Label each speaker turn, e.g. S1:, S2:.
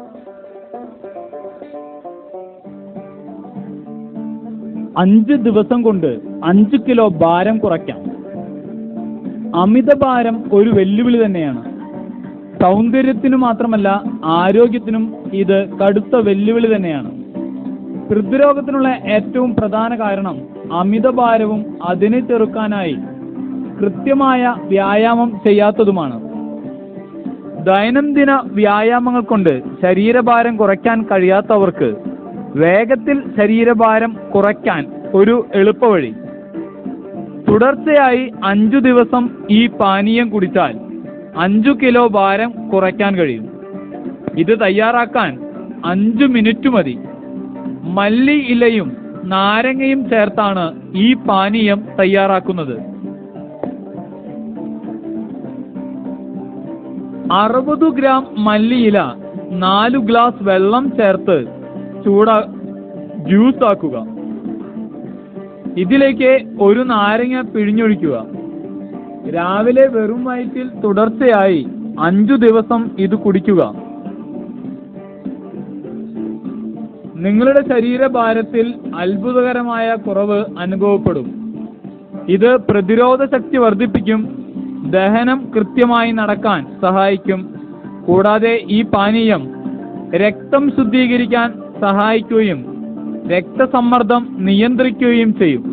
S1: അഞ്ച് ദിവസം കൊണ്ട് അഞ്ച് കിലോ ഭാരം കുറയ്ക്കാം അമിതഭാരം ഒരു വെല്ലുവിളി തന്നെയാണ് സൗന്ദര്യത്തിനു മാത്രമല്ല ആരോഗ്യത്തിനും ഇത് കടുത്ത വെല്ലുവിളി തന്നെയാണ് ഹൃദ്രോഗത്തിനുള്ള ഏറ്റവും പ്രധാന കാരണം അമിതഭാരവും അതിനെ ചെറുക്കാനായി കൃത്യമായ വ്യായാമം ചെയ്യാത്തതുമാണ് ദൈനംദിന വ്യായാമങ്ങൾ കൊണ്ട് ശരീരഭാരം കുറയ്ക്കാൻ കഴിയാത്തവർക്ക് വേഗത്തിൽ ശരീരഭാരം കുറയ്ക്കാൻ ഒരു എളുപ്പവഴി തുടർച്ചയായി അഞ്ചു ദിവസം ഈ പാനീയം കുടിച്ചാൽ അഞ്ചു കിലോ ഭാരം കുറയ്ക്കാൻ കഴിയും ഇത് തയ്യാറാക്കാൻ അഞ്ചു മിനിറ്റ് മതി മല്ലി ഇലയും നാരങ്ങയും ചേർത്താണ് ഈ പാനീയം തയ്യാറാക്കുന്നത് അറുപത് ഗ്രാം മല്ലിയില നാലു ഗ്ലാസ് വെള്ളം ചേർത്ത് ചൂടാ ജ്യൂസ് ആക്കുക ഇതിലേക്ക് ഒരു നാരങ്ങ പിഴിഞ്ഞൊഴിക്കുക രാവിലെ വെറും വയറ്റിൽ തുടർച്ചയായി അഞ്ചു ദിവസം ഇത് കുടിക്കുക നിങ്ങളുടെ ശരീരഭാരത്തിൽ അത്ഭുതകരമായ കുറവ് അനുഭവപ്പെടും ഇത് പ്രതിരോധ ശക്തി വർദ്ധിപ്പിക്കും ദഹനം കൃത്യമായി നടക്കാൻ സഹായിക്കും കൂടാതെ ഈ പാനീയം രക്തം ശുദ്ധീകരിക്കാൻ സഹായിക്കുകയും രക്തസമ്മർദ്ദം നിയന്ത്രിക്കുകയും ചെയ്യും